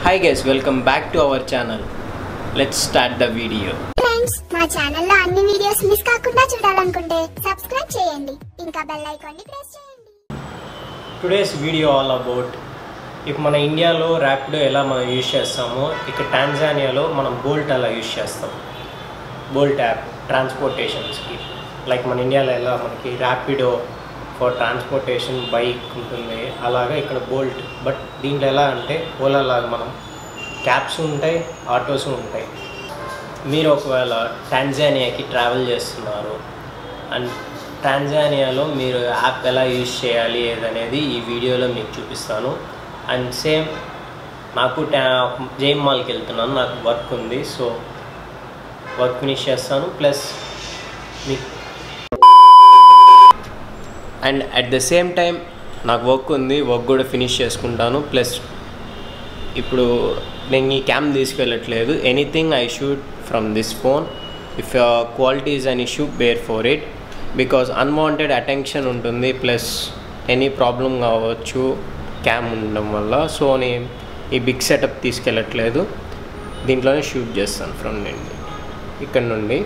hi guys welcome back to our channel let's start the video friends మా ఛానల్లో అన్ని videos miss కాకుండా చూడాలనుకుంటే సబ్స్క్రైబ్ చేయండి ఇంకా బెల్ ఐకాన్ ని ప్రెస్ చేయండి టుడేస్ వీడియో ఆల్ అబౌట్ ఇప్పుడు మన ఇండియాలో ర్యాపిడో ఎలా మనం యూజ్ చేస్తామో ఇక్కడ టాంజానియాలో మనం బోల్ట్ అలా యూజ్ చేస్తాం బోల్ట్ యాప్ ట్రాన్స్పోర్టేషన్స్కి లైక్ మన ఇండియాలో ఎలా మనకి ర్యాపిడో ఫర్ ట్రాన్స్పోర్టేషన్ బైక్ ఉంటుంది అలాగా ఇక్కడ బోల్ట్ బట్ దీంట్లో ఎలా అంటే ఓలా లాగా మనం క్యాబ్స్ ఉంటాయి ఆటోస్ ఉంటాయి మీరు ఒకవేళ టాంజానియాకి ట్రావెల్ చేస్తున్నారు అండ్ టాంజానియాలో మీరు యాప్ ఎలా యూజ్ చేయాలి ఏదనేది ఈ వీడియోలో మీకు చూపిస్తాను అండ్ సేమ్ నాకు టా జైమ్ మాల్కి వెళ్తున్నాను నాకు వర్క్ ఉంది సో వర్క్ ఫినిష్ చేస్తాను ప్లస్ మీకు and at the same time నాకు వర్క్ ఉంది వర్క్ కూడా ఫినిష్ చేసుకుంటాను ప్లస్ ఇప్పుడు నేను ఈ క్యామ్ తీసుకెళ్ళట్లేదు anything I shoot from this phone if quality is an issue bear for it because unwanted attention ఉంటుంది ప్లస్ ఎనీ ప్రాబ్లం కావచ్చు క్యామ్ ఉండడం వల్ల సో నేను ఈ బిగ్ సెటప్ తీసుకెళ్ళట్లేదు దీంట్లోనే షూట్ చేస్తాను ఫ్రమ్ నుండి ఇక్కడ నుండి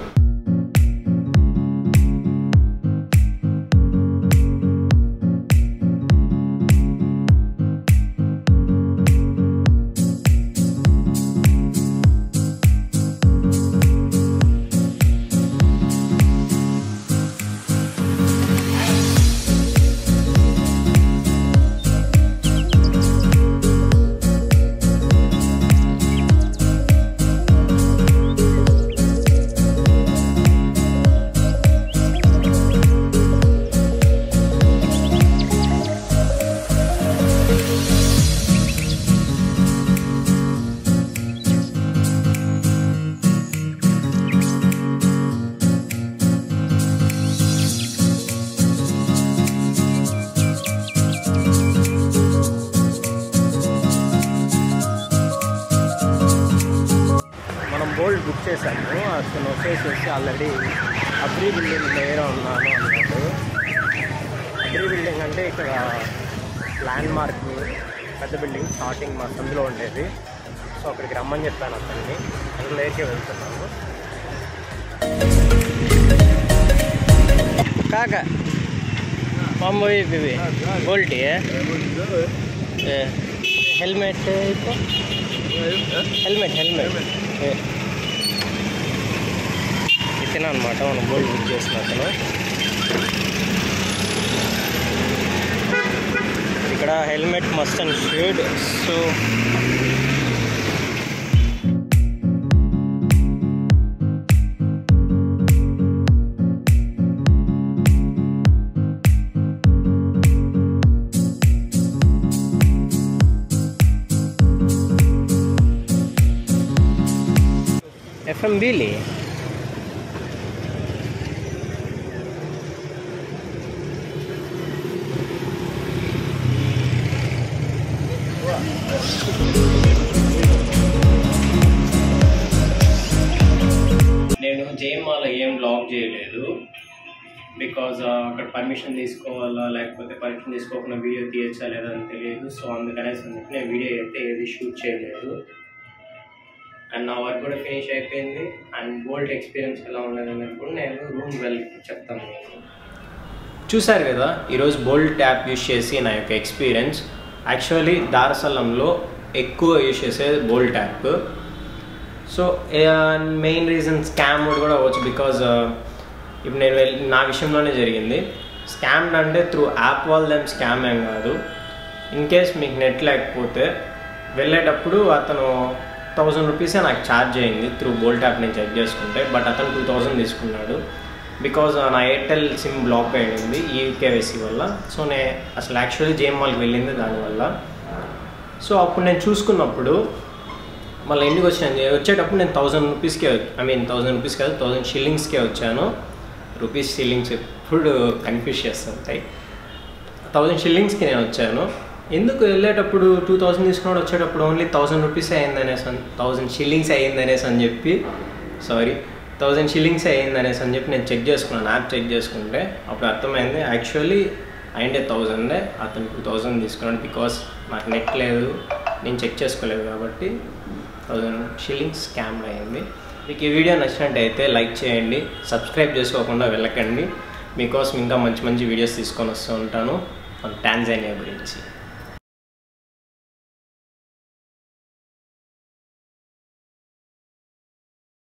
మనం బోల్డ్ బుక్ చేశాము అతను వచ్చేసేసి ఆల్రెడీ అగ్రి బిల్డింగ్ దగ్గర ఉన్నాను అన్నాడు అగ్రి బిల్డింగ్ అంటే ఇక్కడ ల్యాండ్ మార్క్ పెద్ద బిల్డింగ్ స్టార్టింగ్ మా సందులో ఉండేది సో అక్కడికి రమ్మని చెప్పాను అతన్ని అందులోకి వెళ్తున్నాము కాక మామూలు ఇవి బోల్టీ హెల్మెట్ హెల్మెట్ హెల్మెట్ ఇతను అనమాట మనం బోల్డ్ బుక్ చేసిన అతను ఇక్కడ helmet must and should so ఎఫ్ఎంబిలి నేను జేఎంఆర్లో ఏం బ్లాగ్ చేయలేదు బికాజ్ అక్కడ పర్మిషన్ తీసుకోవాలా లేకపోతే పర్మిషన్ తీసుకోకుండా వీడియో తీయచ్చా లేదా అని తెలియదు సో అందుకనేసి అందుకు నేను వీడియో అయితే ఏది షూట్ చేయలేదు అండ్ నా వర్క్ కూడా ఫినిష్ అయిపోయింది అండ్ బోల్ట్ ఎక్స్పీరియన్స్ ఎలా ఉండదు అనేది కూడా నేను రూమ్ వెళ్ళి చెప్తాను మీకు చూశారు కదా ఈరోజు బోల్ట్ యాప్ యూస్ చేసి నా యొక్క ఎక్స్పీరియన్స్ యాక్చువల్లీ దారసలంలో ఎక్కువ యూస్ చేసేది Bolt app so main reason scam కూడా అవ్వచ్చు బికాజ్ ఇప్పుడు నేను వెళ్ళి నా విషయంలోనే జరిగింది స్కామ్ అంటే త్రూ యాప్ వాళ్ళదేం స్కామ్ ఏం కాదు ఇన్ కేస్ మీకు నెట్ లేకపోతే వెళ్ళేటప్పుడు అతను థౌజండ్ రూపీసే నాకు ఛార్జ్ అయింది త్రూ బోల్ట్ యాప్ నేను చెక్ చేసుకుంటే బట్ అతను టూ థౌజండ్ తీసుకున్నాడు బికాజ్ నా ఎయిర్టెల్ సిమ్ బ్లాక్ అయింది ఈ కేవైసీ వల్ల సో నేను అసలు యాక్చువల్లీ జేఎం మాల్కి వెళ్ళింది దానివల్ల సో అప్పుడు నేను చూసుకున్నప్పుడు మళ్ళీ ఇంటికి వచ్చాను వచ్చేటప్పుడు నేను థౌజండ్ రూపీస్కే ఐ మీన్ థౌజండ్ రూపీస్ కాదు థౌజండ్ షిల్లింగ్స్కే వచ్చాను రూపీస్ షిల్లింగ్స్ ఎప్పుడు కన్ఫ్యూజ్ చేస్తుంటాయి థౌజండ్ షిల్లింగ్స్కి నేను వచ్చాను ఎందుకు వెళ్ళేటప్పుడు టూ థౌజండ్ తీసుకున్నాడు వచ్చేటప్పుడు ఓన్లీ థౌజండ్ రూపీస్ అయ్యిందనేసి అని థౌజండ్ షిల్లింగ్స్ అయ్యిందనేసి అని చెప్పి సారీ థౌజండ్ షిల్లింగ్స్ అయ్యిందనేసి అని చెప్పి నేను చెక్ చేసుకున్నాను యాప్ చెక్ చేసుకుంటే అప్పుడు అర్థమైంది యాక్చువల్లీ అయిండే థౌజండే అతను టూ థౌజండ్ తీసుకున్నాడు బికాస్ నాకు నెట్ లేదు నేను చెక్ చేసుకోలేదు కాబట్టి థౌజండ్ షిల్లింగ్స్ స్కామ్ అయింది మీకు ఈ వీడియో నచ్చినట్టయితే లైక్ చేయండి సబ్స్క్రైబ్ చేసుకోకుండా వెళ్ళకండి మీకోసం ఇంకా మంచి మంచి వీడియోస్ తీసుకొని వస్తూ ఉంటాను టాన్జానియా గురించి